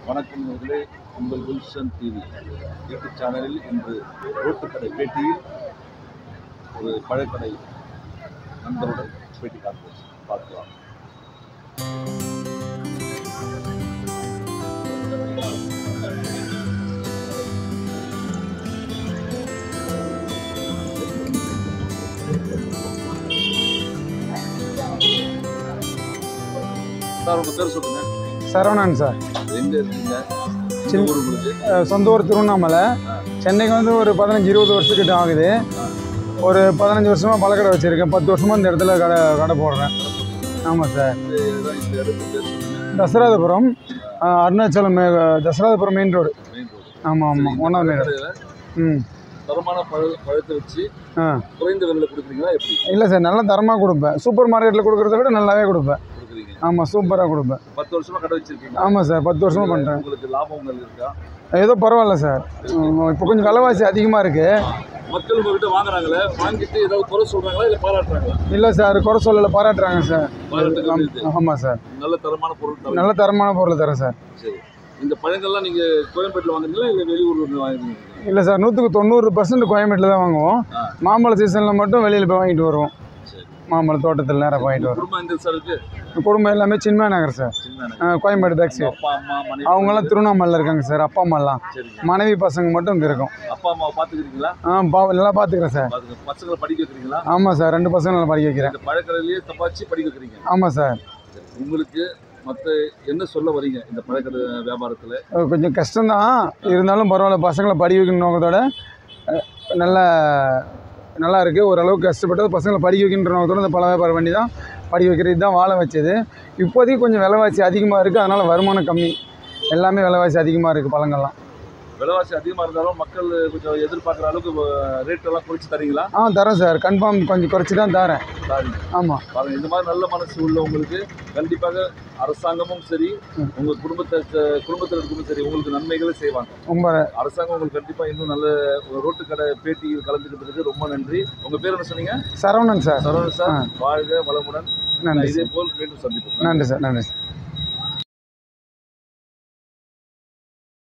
வணக்கம் நேர்களே உங்கள் வில்சன் டிவி யூடியூப் சேனலில் இன்று ரோட்டுக்கடை பேட்டியில் ஒரு பழக்கடை நண்பருடன் பேட்டி காண்போம் பார்க்கலாம் சார் உங்கள் பேர் சொல்லுங்க சரவணன் சார் எங்கே இருக்கீங்க சின்ன- சின்ன ஊர் உங்களுக்கு அஹ் சொந்த ஊர் திருவண்ணாமலை சென்னைக்கு வந்து ஒரு பதினஞ்சு இருபது வருஷத்துக்கிட்ட ஆகுது ஒரு பதினஞ்சு வருஷமாக பழக்கடை வச்சுருக்கேன் பத்து வருஷமாக இந்த இடத்துல கடை கடை போடுறேன் ஆமாம் சார் இதுதான் இந்த இடத்துக்கு பேர் சொல்லுங்க தசராதபுரம் அஹ் அருணாச்சலம் மே- Dasarathapuram main road main road ஆமாம் ஆமாம் ஒன்றாவது மெயின் ரோடு கடையில் ம் தரமான பழ பழத்தை வச்சு ஆ குறைந்த விலையில் கொடுக்குறீங்களா எப்படி இல்லை சார் நல்ல தரமாக கொடுப்பேன் சூப்பர் மார்க்கெட்டில் கொடுக்குறத விட நல்லாவே கொடுப்பேன் கொடுக்குறீங்க ஆமாம் சூப்பராக கொடுப்பேன் பத்து வருஷமா கடை வச்சிருக்கீங்க ஆமாம் சார் பத்து வருஷமாக பண்ணுறேன் உங்களுக்கு லாபங்கள் இருக்கா ஏதோ பரவாயில்ல சார் இப்போ கொஞ்சம் விலைவாசி அதிகமாக இருக்குது மக்கள் உங்ககிட்ட வாங்குறாங்களே வாங்கிட்டு ஏதாவது குறை சொல்றாங்களா இல்லை பாராட்டுறாங்களா இல்லை சார் குறை சொல்லலை பாராட்டுறாங்க சார் பாராட்டுகள் இருக்கு. ஆமாம் சார் நல்ல தரமான பொருள் தரீங்க. நல்ல தரமான பொருள் தரேன் சார் சரி இந்த பழங்கள்லாம் நீங்க கோயம்பேட்டில் வாங்குறீங்களா இல்லை வெளியூர்ல இருந்து வாங்குறீங்க இல்லை சார் நூற்றுக்கு தொண்ணூறு பர்சன்ட் கோயம்பேட்டில் தான் வாங்குவோம் ஆ. மாம்பழ சீசனில் மட்டும் வெளியில் போய் வாங்கிட்டு வருவோம் சரி மாம்பழ தோட்டத்தில் நேராக வாங்கிட்டு வருவோம் குடும்பம் எந்த சார் இருக்கு குடும்பம் எல்லாமே சின்மயா நகர் சார் சின்ன ஆ, கோயம்பேடு பேக் உங்க சைடு அப்பா அம்மா மனைவி அவங்களாம் திருவண்ணாமலையில் இருக்காங்க சார் அப்பா அம்மாலாம் சரிங்க மனைவி பசங்க மட்டும் இங்கே இருக்கும் அப்பா அம்மாவை பார்த்துக்கிறீங்களா ஆ பா நல்லா பார்த்துக்கிறேன் சார் பாத்துக்க பசங்களை படிக்க வைக்கிறீங்களா ஆமாம் சார் ரெண்டு பசங்க நல்லா படிக்க வைக்கிறேன் இந்த பழக்கடையிலேயே தப்பாச்சு படிக்க வைக்கிறீங்க ஆமாம் சார் சரி. உங்களுக்கு மற்ற என்ன சொல்ல வரீங்க இந்த பழக்கடை வியாபாரத்தில் அஹ் கொஞ்சம் கஷ்டம்தான் இருந்தாலும் பரவாயில்ல பசங்களை படிக்க வைக்கணும் நோக்கத்தோட அஹ், நல்ல நல்லா இருக்குது ஓரளவுக்கு கஷ்டப்பட்டு பசங்களை படிக்க வைக்கின்ற நோக்கத்தோட இந்த பழ வியாபாரம் பண்ணி தான் படிக்க வைக்கிறது தான் வாழ வச்சது இப்போதைக்கு கொஞ்சம் விலைவாசி அதிகமாக இருக்குது அதனால் வருமானம் கம்மி எல்லாமே விலைவாசி அதிகமாக இருக்குது பழங்கள்லாம் விலைவாசி அதிகமாக இருந்தாலும் மக்கள் கொஞ்சம் எதிர்பார்க்குற அளவுக்கு ரேட் எல்லாம் குறைச்சி தரீங்களா ஆ தரேன் சார் கன்ஃபார்ம் கொஞ்சம் குறைச்சி தான் தரேன் சாரிங்க ஆமாம் பாருங்க இந்த மாதிரி நல்ல மனசு உள்ளவங்களுக்கு கண்டிப்பாக அரசாங்கமும் சரி உங்க குடும்பத்தை குடும்பத்தில் இருக்கவும் சரி உங்களுக்கு நன்மைகளை செய்வாங்க ரொம்ப அரசாங்கம் உங்களுக்கு கண்டிப்பா இன்னும் நல்ல ஒரு ரோட்டு கடை பேட்டி கலந்துக்கிட்டதுக்கு ரொம்ப நன்றி உங்க பேர் என்ன சொன்னீங்க சரவணன் சார் சரவணன் சார் வாழ்க வளமுடன் நன்றி இதே சார் போல் மீண்டும் சந்திப்போம் நன்றி சார் நன்றி சார்